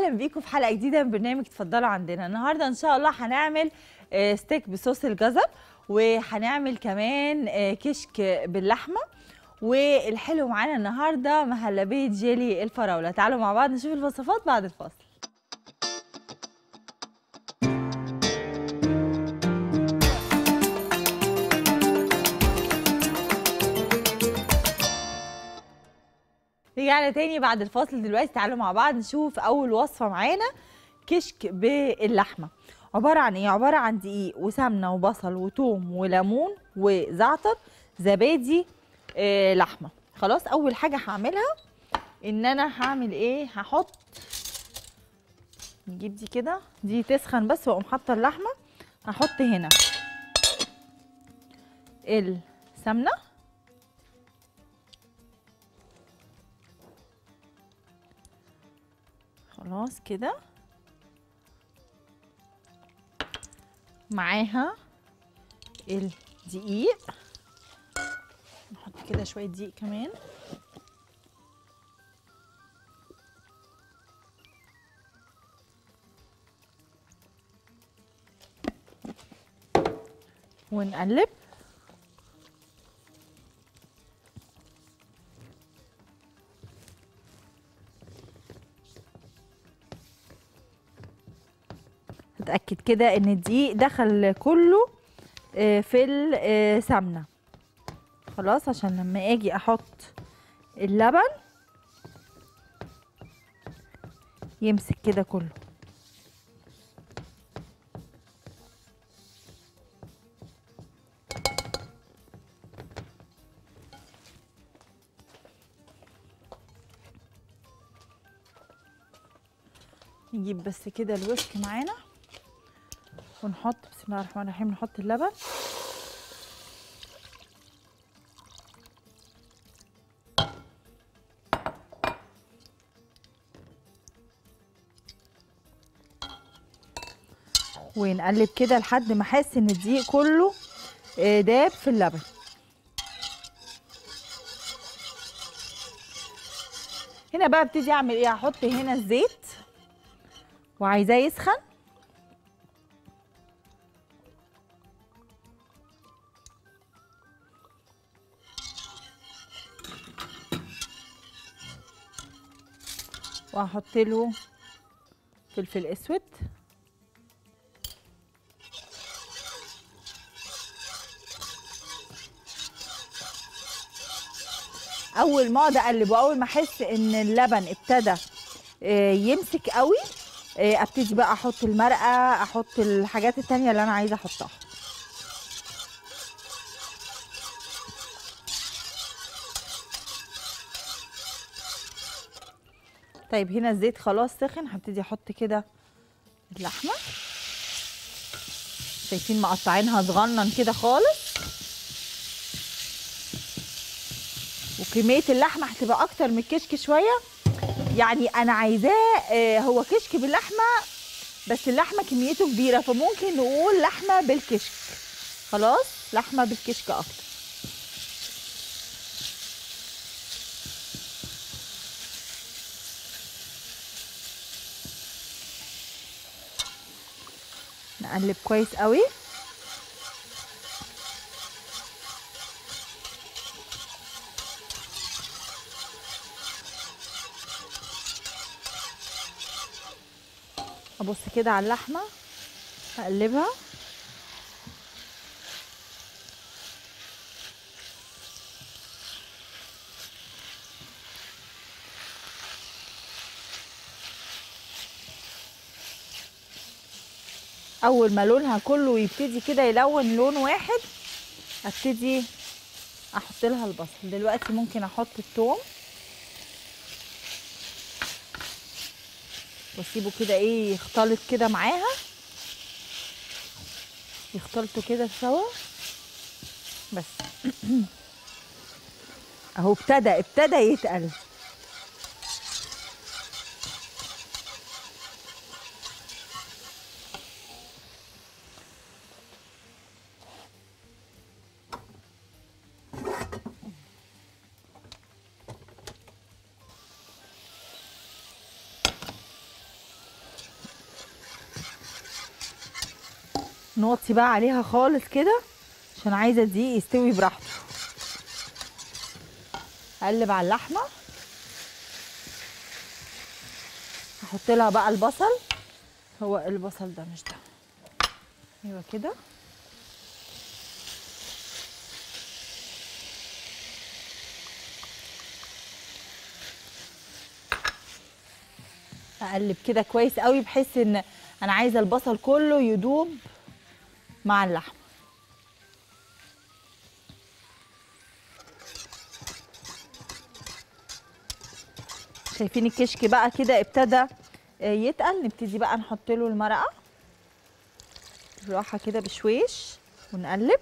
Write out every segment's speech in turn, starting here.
اهلا بيكم في حلقه جديده من برنامج اتفضلوا عندنا النهارده ان شاء الله هنعمل آه، ستيك بصوص الجزر وهنعمل كمان آه، كشك باللحمه والحلو معانا النهارده مهلبيه جيلي الفراوله تعالوا مع بعض نشوف الوصفات بعد الفاصل رجعنا تاني بعد الفاصل دلوقتي تعالوا مع بعض نشوف اول وصفه معانا كشك باللحمه عباره عن ايه عباره عن دقيق وسمنه وبصل وتوم وليمون وزعتر زبادي آه لحمه خلاص اول حاجه هعملها ان انا هعمل ايه هحط نجيب دي كده دي تسخن بس واقوم حاطه اللحمه هحط هنا السمنه خلاص كده معاها الدقيق نحط كده شويه دقيق كمان ونقلب اتاكد كده ان الدقيق دخل كله آه، في السمنه خلاص عشان لما اجي احط اللبن يمسك كده كله نجيب بس كده الوشك معانا ونحط بسم الله الرحمن الرحيم نحط اللبن ونقلب كده لحد ما احس ان الدقيق كله آه، داب في اللبن هنا بقى ابتدي اعمل ايه هحط هنا الزيت وعايزاه يسخن وهحط له فلفل اسود اول ما اقعد اقلب واول ما احس ان اللبن ابتدى آه، يمسك قوي آه، ابتدي بقى احط المرقه احط الحاجات التانية اللي انا عايزه احطها طيب هنا الزيت خلاص سخن هبتدي احط كده اللحمه شايفين مقطعينها صغنن كده خالص وكميه اللحمه هتبقى اكتر من الكشك شويه يعني انا عايزاه آه، هو كشك باللحمه بس اللحمه كميته كبيره فممكن نقول لحمه بالكشك خلاص لحمه بالكشك اكتر نقلب كويس قوي ابص كده على اللحمه اقلبها اول ما لونها كله يبتدي كده يلون لون واحد ابتدي احط لها البصل دلوقتي ممكن احط الثوم واسيبه كده ايه يختلط كده معاها يختلطوا كده سوا بس اهو ابتدى ابتدى يتقل نوطي بقى عليها خالص كده عشان عايزه الدقيق يستوي براحته اقلب على اللحمه احط لها بقى البصل هو البصل ده مش ده ايوه كده اقلب كده كويس قوي بحيث ان انا عايزه البصل كله يدوب مع اللحمه شايفين الكشك بقى كده ابتدى آه، يتقل نبتدي بقى نحط له المرقه بالراحه كده بشويش ونقلب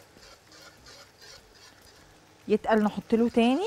يتقل نحط له تاني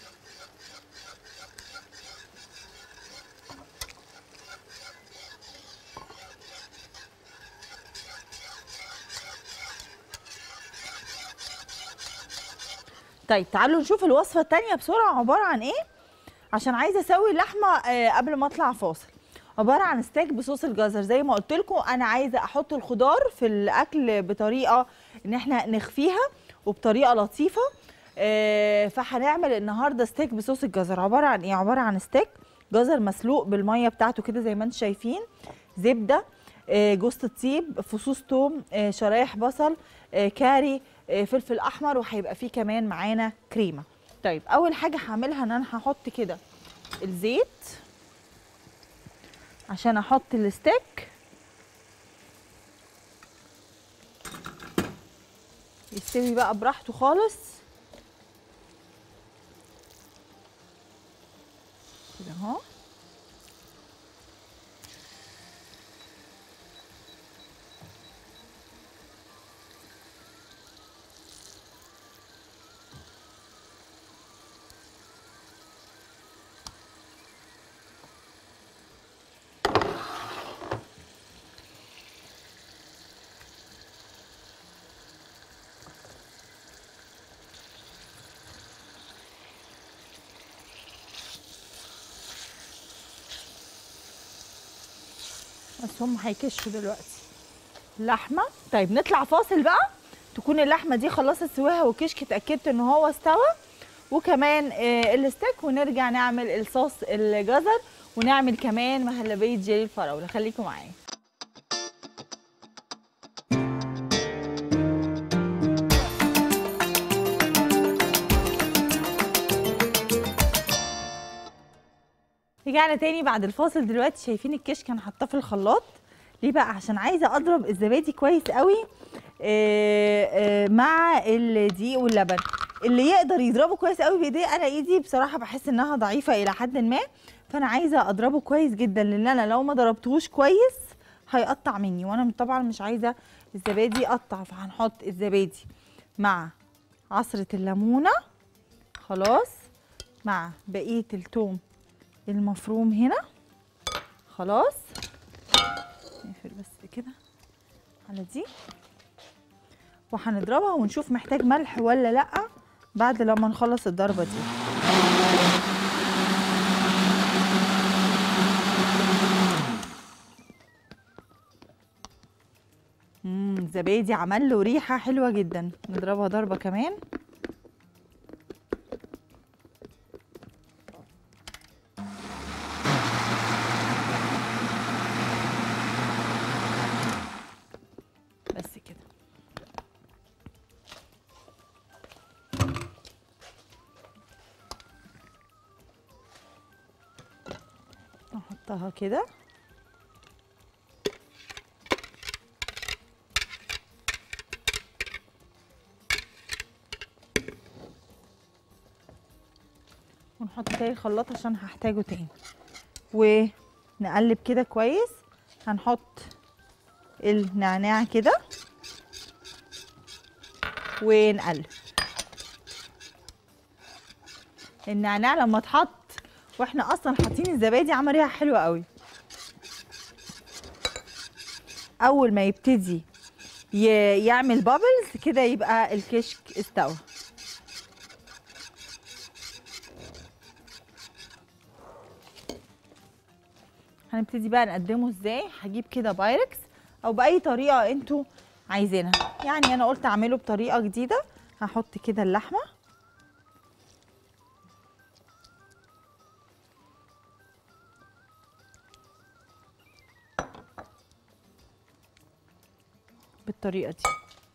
طيب تعالوا نشوف الوصفه التانيه بسرعه عباره عن ايه عشان عايزه اسوي اللحمه آه، قبل ما اطلع فاصل عباره عن ستيك بصوص الجزر زي ما قلت لكم انا عايزه احط الخضار في الاكل بطريقه ان احنا نخفيها وبطريقه لطيفه آه، فهنعمل النهارده ستيك بصوص الجزر عباره عن ايه عباره عن ستيك جزر مسلوق بالميه بتاعته كده زي ما انتم شايفين زبده آه، جوز الطيب فصوص توم آه، شرايح بصل آه، كاري آه، فلفل احمر وهيبقى فيه كمان معانا كريمه طيب اول حاجه هعملها ان انا هحط كده الزيت عشان احط الستيك يستوي بقى براحته خالص كده اهو بس هم هيكشوا دلوقتي اللحمه طيب نطلع فاصل بقى تكون اللحمه دي خلصت سواها والكشك اتاكدت ان هو استوى وكمان آه، الستيك ونرجع نعمل الصوص الجزر ونعمل كمان مهلبيه جيلي الفراوله خليكم معايا رجعنا تاني بعد الفاصل دلوقتي شايفين الكشك انا حاطاه في الخلاط ليه بقى عشان عايزه اضرب الزبادي كويس قوي آه، آه، مع الدقيق واللبن اللي يقدر يضربه كويس قوي بايديه انا ايدي بصراحه بحس انها ضعيفه الى حد ما فانا عايزه اضربه كويس جدا لان انا لو ما ضربتهوش كويس هيقطع مني وانا طبعا مش عايزه الزبادي يقطع فهنحط الزبادي مع عصره الليمونه خلاص مع بقيه التوم المفروم هنا خلاص نقفل بس كده على دي وهنضربها ونشوف محتاج ملح ولا لا بعد لما نخلص الضربه دي امم زبادي عمل له ريحه حلوه جدا نضربها ضربه كمان بس كده احطها كده ونحط تاني الخلاط عشان هحتاجه تاني ونقلب كده كويس هنحط النعناع كده ونقلب النعناع لما اتحط واحنا اصلا حاطين الزبادي عمل ريحه حلوه قوي اول ما يبتدي ي- يعمل بابلز كده يبقى الكشك استوى هنبتدي بقى نقدمه ازاي هجيب كده بايركس او باي طريقه انتوا عايزينها يعني انا قلت اعمله بطريقه جديده هحط كده اللحمه بالطريقه دي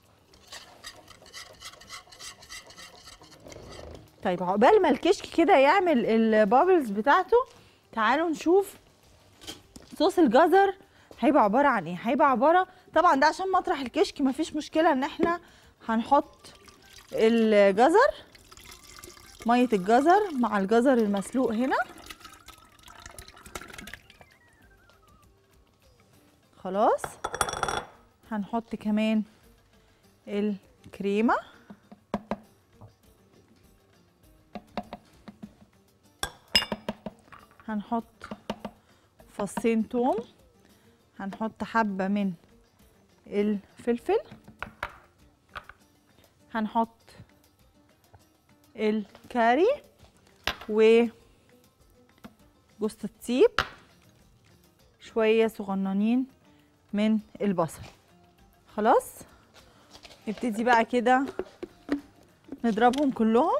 طيب عقبال ما الكشك كده يعمل البابلز بتاعته تعالوا نشوف صوص الجزر هيبقى عباره عن ايه هيبقى عباره طبعا ده عشان مطرح الكشك مفيش مشكله ان احنا هنحط الجزر ميه الجزر مع الجزر المسلوق هنا خلاص هنحط كمان الكريمه هنحط فصين توم هنحط حبة من الفلفل هنحط الكاري و جوز الطيب شوية صغننين من البصل خلاص نبتدي بقى كده نضربهم كلهم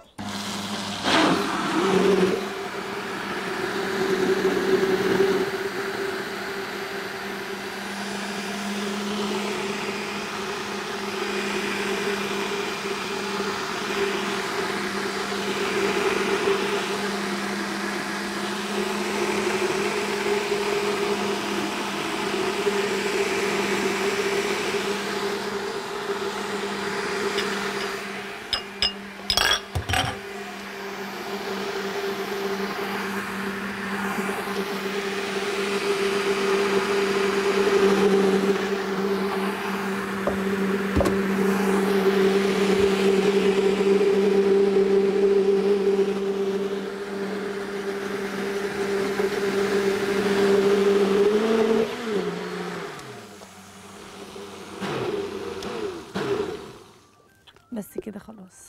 بس كده خلاص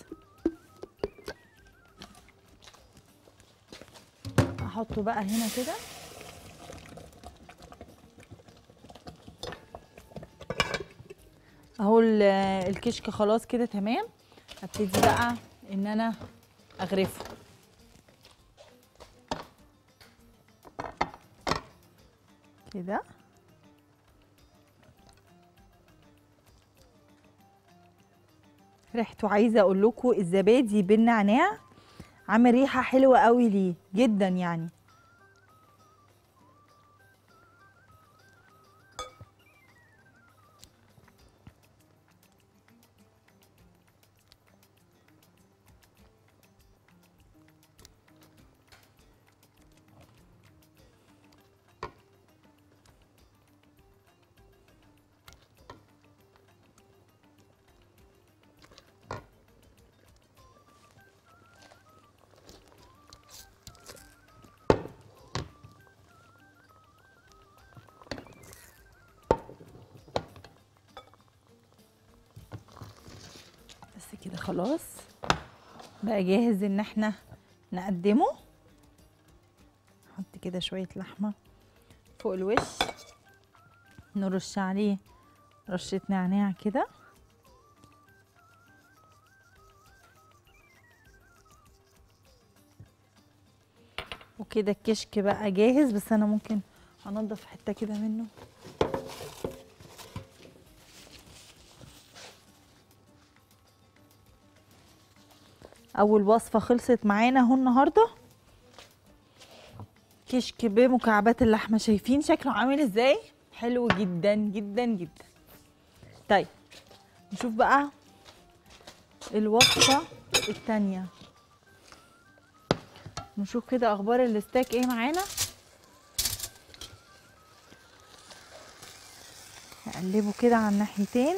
احطه بقى هنا كده اهو ال- الكشك خلاص كده تمام هبتدي بقى ان انا اغرفه كده ريحته عايزه اقول لكم الزبادي بالنعناع عامل ريحه حلوه قوي ليه جدا يعني بس كده خلاص بقى جاهز ان احنا نقدمه نحط كده شويه لحمه فوق الوش نرش عليه رشه نعناع كده وكده الكشك بقى جاهز بس انا ممكن انضف حته كده منه اول وصفه خلصت معانا اهو النهارده كشك بمكعبات اللحمه شايفين شكله عامل ازاي حلو جدا جدا جدا طيب نشوف بقى الوصفه التانية نشوف كده اخبار الستاك ايه معانا نقلبه كده على الناحيتين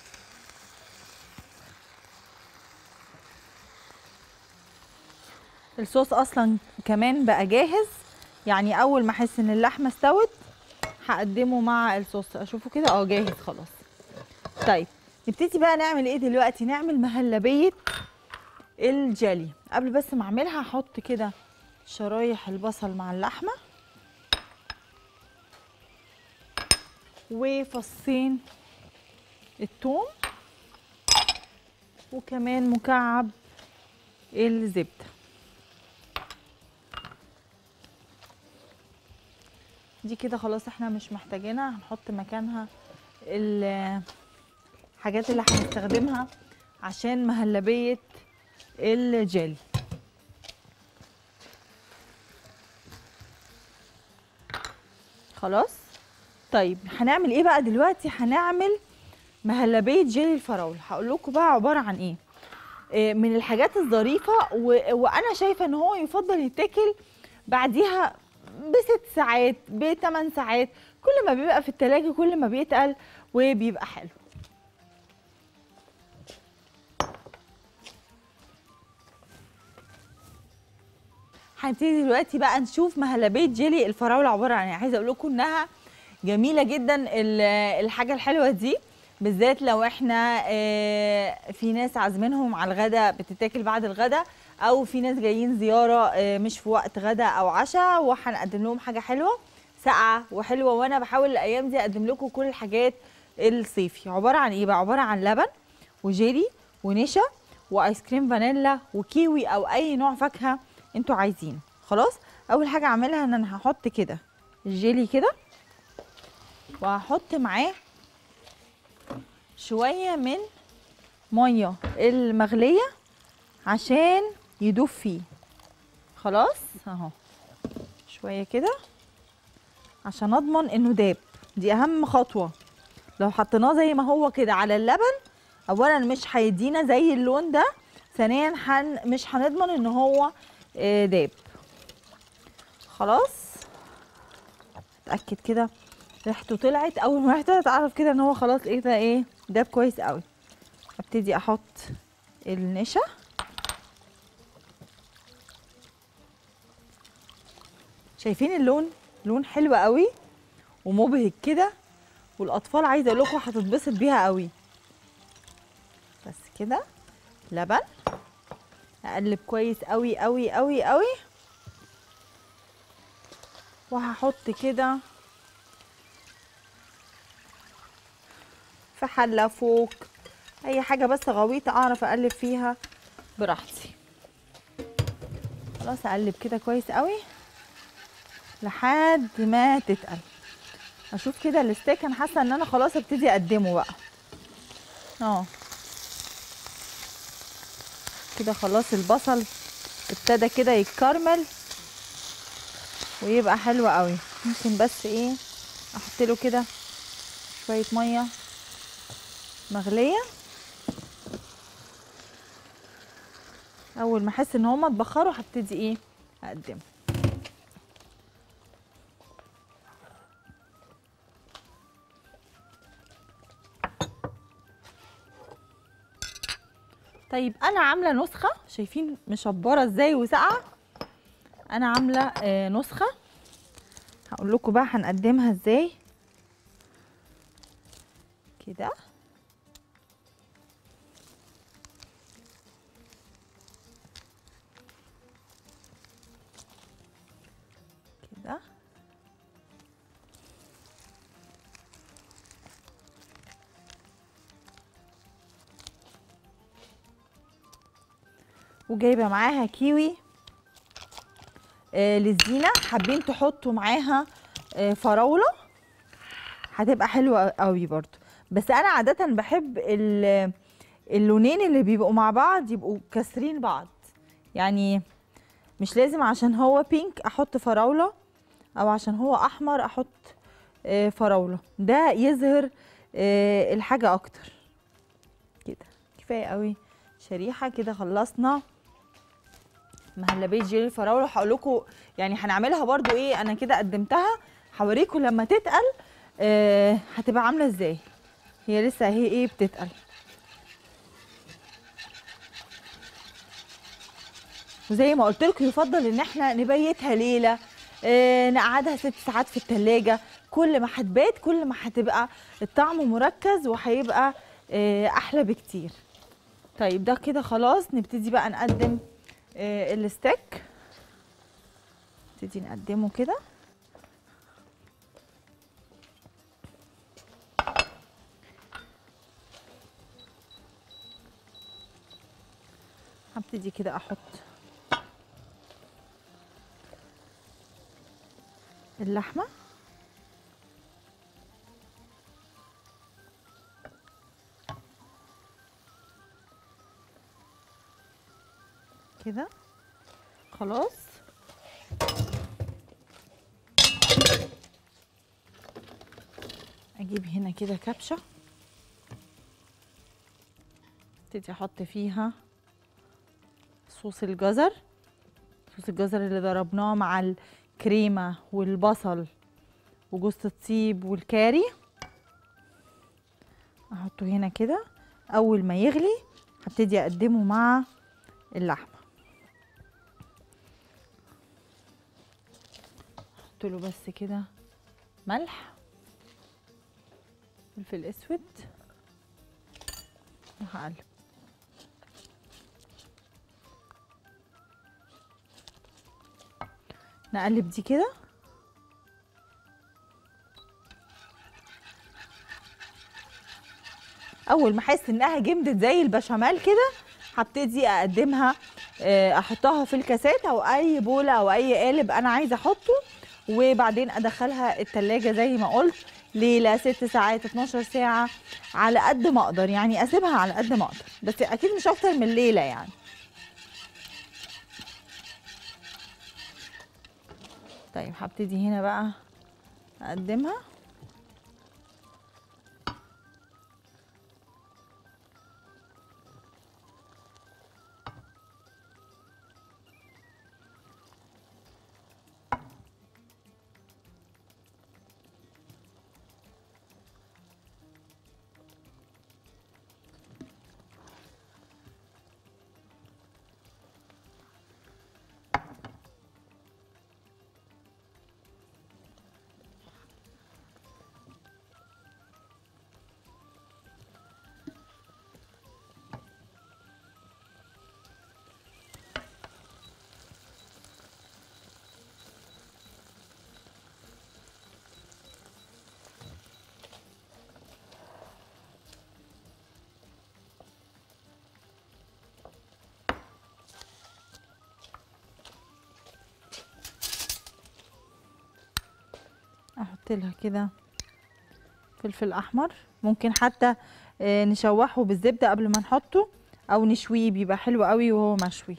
الصوص اصلا كمان بقى جاهز يعني اول ما احس ان اللحمه استوت هقدمه مع الصوص اشوفه كده اه جاهز خلاص طيب نبتدي بقى نعمل ايه دلوقتي نعمل مهلبيه الجلي قبل بس ما اعملها هحط كده شرايح البصل مع اللحمه وفصين الثوم وكمان مكعب الزبده دي كده خلاص احنا مش محتاجينها هنحط مكانها ال- الحاجات اللي هنستخدمها عشان مهلبية الجيلي خلاص طيب هنعمل ايه بقى دلوقتي هنعمل مهلبية جيلي الفراولة هقول لكم بقى عبارة عن ايه إيه، من الحاجات الظريفة و... وانا شايفة ان هو يفضل يتاكل بعديها بست ساعات بثمان ساعات كل ما بيبقى في التلاجة كل ما بيتقل وبيبقى حلو هنبتدي دلوقتي بقى نشوف مهلبية جيلي الفراولة عبارة عن ايه عايزة اقول لكم انها جميلة جدا ال- الحاجة الحلوة دي بالذات لو احنا آه، في ناس عازمينهم على الغدا بتتاكل بعد الغدا او في ناس جايين زياره آه، مش في وقت غدا او عشاء وهنقدم لهم حاجه حلوه ساقعه وحلوه وانا بحاول الايام دي اقدم لكم كل الحاجات الصيفي عباره عن ايه بقى عباره عن لبن وجيلي ونشا وايس كريم فانيلا وكيوي او اي نوع فاكهه انتوا عايزينه خلاص اول حاجه اعملها ان انا هحط كده الجيلي كده وهحط معاه شويه من ميه المغليه عشان يدوب فيه خلاص اهو شويه كده عشان اضمن انه داب دي اهم خطوه لو حطيناه زي ما هو كده على اللبن اولا مش هيدينا زي اللون ده ثانيا حن مش هنضمن ان هو آه، داب خلاص اتاكد كده ريحته طلعت اول ما ريحته طلعت اعرف كده ان هو خلاص ايه ده ايه داب كويس قوي ابتدي احط النشا شايفين اللون لون حلو قوي ومبهج كده والاطفال عايزه اقول لكم هتتبسط بيها قوي بس كده لبن اقلب كويس قوي قوي قوي قوي وهحط كده في حله فوق اي حاجه بس غويطه اعرف اقلب فيها براحتي خلاص اقلب كده كويس قوي لحد ما تتقل اشوف كده الستيك انا حاسه ان انا خلاص ابتدي اقدمه بقى اه كده خلاص البصل ابتدى كده يتكرمل ويبقى حلو قوي ممكن بس ايه احط له كده شويه ميه مغليه اول ما احس ان هما اتبخروا هبتدي ايه اقدمه طيب انا عامله نسخه شايفين مشبره ازاي وساقعه انا عامله آه، نسخه هقول لكم بقى هنقدمها ازاي كده كده وجايبه معاها كيوي آه للزينه حابين تحطوا معاها آه فراوله هتبقى حلوه قوي برضو بس انا عاده بحب ال- اللونين اللي بيبقوا مع بعض يبقوا كاسرين بعض يعني مش لازم عشان هو بينك احط فراوله او عشان هو احمر احط آه، فراوله ده يظهر آه، الحاجه اكتر كده كفايه قوي شريحه كده خلصنا مهلبيه جيلي الفراوله هقول لكم يعني هنعملها برضو ايه انا كده قدمتها هوريكم لما تتقل آه هتبقى عامله ازاي هي لسه اهي ايه بتتقل وزي ما قلت لكم يفضل ان احنا نبيتها ليله آه نقعدها ست ساعات في التلاجة كل ما هتبات كل ما هتبقى الطعم مركز وهيبقى آه احلى بكتير طيب ده كده خلاص نبتدي بقى نقدم آه الستيك نبتدي نقدمه كده ابتدي كده احط اللحمه كده خلاص اجيب هنا كده كبشه ابتدي احط فيها صوص الجزر صوص الجزر اللي ضربناه مع الكريمه والبصل وجوز الطيب والكاري احطه هنا كده اول ما يغلي هبتدي اقدمه مع اللحمه احط له بس كده ملح فلفل اسود وهقلب نقلب دي كده اول ما احس انها جمدت زي البشاميل كده هبتدي اقدمها آه، احطها في الكاسات او اي بوله او اي قالب انا عايزه احطه وبعدين ادخلها التلاجة زي ما قلت ليله ست ساعات 12 ساعه على قد ما اقدر يعني اسيبها على قد ما اقدر بس اكيد مش اكتر من ليله يعني طيب هبتدي هنا بقى اقدمها احط لها كده فلفل احمر ممكن حتى آه، نشوحه بالزبده قبل ما نحطه او نشويه بيبقى حلو قوي وهو مشوي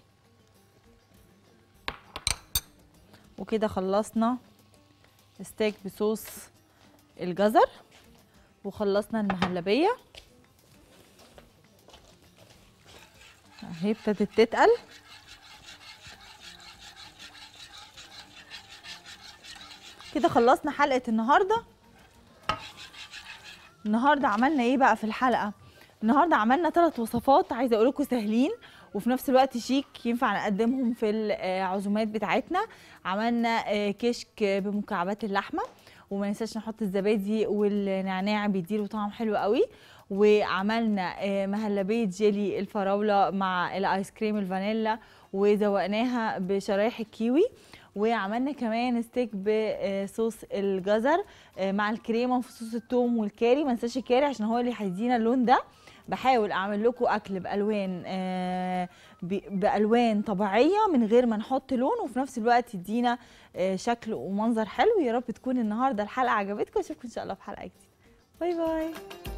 وكده خلصنا ستيك بصوص الجزر وخلصنا المهلبيه اهي ابتدت تتقل كده خلصنا حلقه النهارده النهارده عملنا ايه بقى في الحلقه النهارده عملنا ثلاث وصفات عايزه اقول لكم سهلين وفي نفس الوقت شيك ينفع نقدمهم في العزومات بتاعتنا عملنا آه، كشك بمكعبات اللحمه وما ننساش نحط الزبادي والنعناع بيديله طعم حلو قوي وعملنا آه، مهلبيه جيلي الفراوله مع الايس كريم الفانيلا وزوقناها بشرايح الكيوي وعملنا كمان ستيك بصوص الجزر آه، مع الكريمه وفي صوص الثوم والكاري ما ننساش الكاري عشان هو اللي هيدينا اللون ده بحاول اعمل لكم اكل بالوان آه، ب- بالوان طبيعيه من غير ما نحط لون وفي نفس الوقت يدينا آه، شكل ومنظر حلو يا رب تكون النهارده الحلقه عجبتكم اشوفكم ان شاء الله في حلقه جديده باي باي